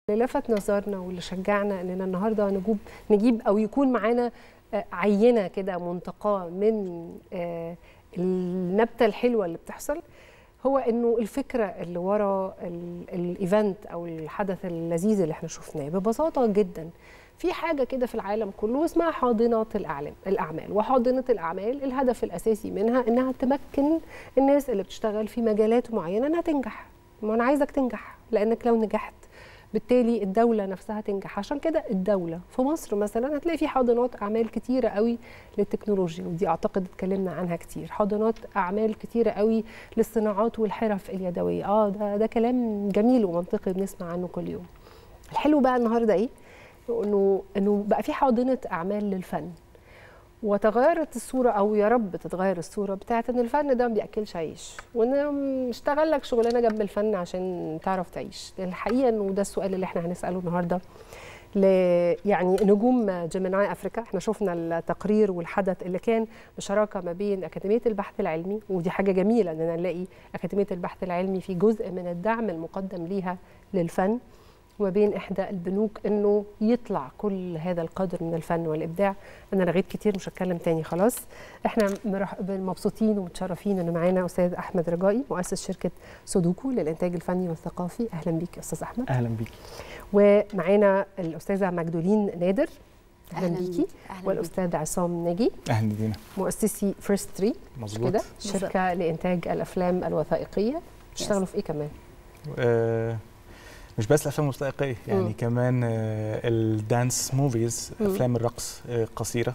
اللي لفت نظرنا واللي شجعنا اننا النهارده نجيب نجيب او يكون معانا آه، عينه كده منتقاه من آه، النبته الحلوه اللي بتحصل هو انه الفكره اللي ورا ال- الايفنت او الحدث اللذيذ اللي احنا شفناه ببساطه جدا في حاجه كده في العالم كله اسمها حاضنه الاعلام الاعمال وحاضنه الاعمال الهدف الاساسي منها انها تمكن الناس اللي بتشتغل في مجالات معينه انها تنجح ما انا عايزك تنجح لانك لو نجحت بالتالي الدوله نفسها تنجح عشان كده الدوله في مصر مثلا هتلاقي في حاضنات اعمال كتيره قوي للتكنولوجيا ودي اعتقد اتكلمنا عنها كتير حاضنات اعمال كتيره قوي للصناعات والحرف اليدويه اه ده ده كلام جميل ومنطقي بنسمع عنه كل يوم الحلو بقى النهارده ايه انه انه بقى في حاضنه اعمال للفن وتغيرت الصورة أو يا رب تتغير الصورة بتاعت إن الفن ده ما بيأكلش عيش وإن اشتغل لك شغلانة جنب الفن عشان تعرف تعيش الحقيقة إنه ده السؤال اللي إحنا هنسأله النهاردة ل يعني نجوم جيميناي افريكا احنا شفنا التقرير والحدث اللي كان بشراكه ما بين اكاديميه البحث العلمي ودي حاجه جميله اننا نلاقي اكاديميه البحث العلمي في جزء من الدعم المقدم ليها للفن وما بين احدى البنوك انه يطلع كل هذا القدر من الفن والابداع انا رغيت كتير مش هتكلم تاني خلاص احنا مرح- مبسوطين ومتشرفين ان معانا استاذ احمد رجائي مؤسس شركه سودوكو للانتاج الفني والثقافي اهلا بيك يا استاذ احمد اهلا بيك ومعانا الاستاذه مجدولين نادر اهلا, أهلاً بيكي بيك. أهلاً والاستاذ عصام ناجي اهلا دينا مؤسسي فيرست 3 مظبوط كده شركه لانتاج الافلام الوثائقيه بتشتغلوا في ايه كمان آه مش بس الافلام الوثائقيه يعني مم. كمان آه الدانس موفيز مم. افلام الرقص آه قصيره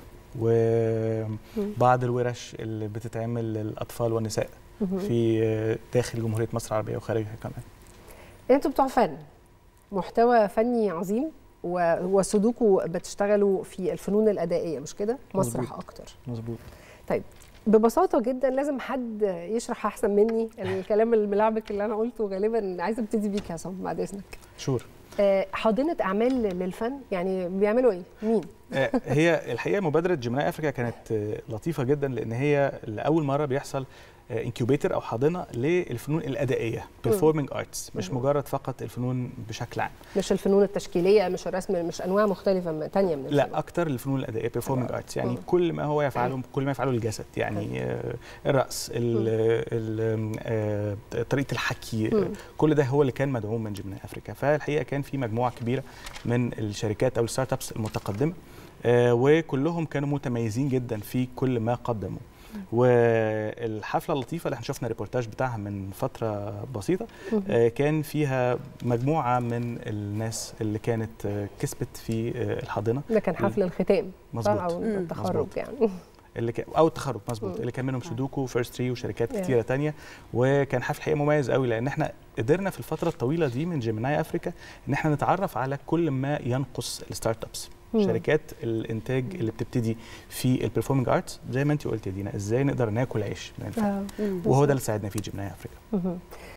وبعض الورش اللي بتتعمل للاطفال والنساء مهم. في آه داخل جمهوريه مصر العربيه وخارجها كمان انتوا بتوع فن محتوى فني عظيم و- وسودوكو بتشتغلوا في الفنون الادائيه مش كده مسرح مظبوط. اكتر مظبوط ببساطه جدا لازم حد يشرح احسن مني الكلام الملعبك اللي انا قلته غالبا عايزه ابتدي بيك يا عصام بعد اذنك شور آه، حاضنه اعمال للفن يعني بيعملوا ايه مين آه، هي الحقيقه مبادره جيمناي افريكا كانت آه، لطيفه جدا لان هي لاول مره بيحصل انكيوبيتر او حاضنه للفنون الادائيه بيرفورمينج ارتس مش مم. مجرد فقط الفنون بشكل عام مش الفنون التشكيليه مش الرسم مش انواع مختلفه من تانية من الفنون. لا اكتر الفنون الادائيه بيرفورمينج حلو. ارتس يعني مم. كل ما هو يفعله كل ما يفعله الجسد يعني آه، الرقص ال- ال- آه، طريقه الحكي مم. كل ده هو اللي كان مدعوم من جبناء افريكا فالحقيقه كان في مجموعه كبيره من الشركات او الستارت ابس المتقدمه آه، وكلهم كانوا متميزين جدا في كل ما قدموا والحفله اللطيفه اللي احنا شفنا الريبورتاج بتاعها من فتره بسيطه مهم. آه، كان فيها مجموعه من الناس اللي كانت آه، كسبت في آه، الحاضنه ده كان حفل الختام صح؟ مظبوط او مم. التخرج مظبوط. يعني اللي كان او التخرج مظبوط مم. اللي كان منهم سودوكو فيرست تري وشركات Yeah. كتيره تانية وكان حفل حقيقه مميز قوي لان احنا قدرنا في الفتره الطويله دي من جيميناي افريكا ان احنا نتعرف على كل ما ينقص الستارت ابس مم. شركات الانتاج اللي بتبتدي في البرفورمينج ارتس زي ما انت قلت يا دينا ازاي نقدر ناكل عيش من الفن آه. مم. وهو ده اللي ساعدنا فيه جيميناي افريكا مهم.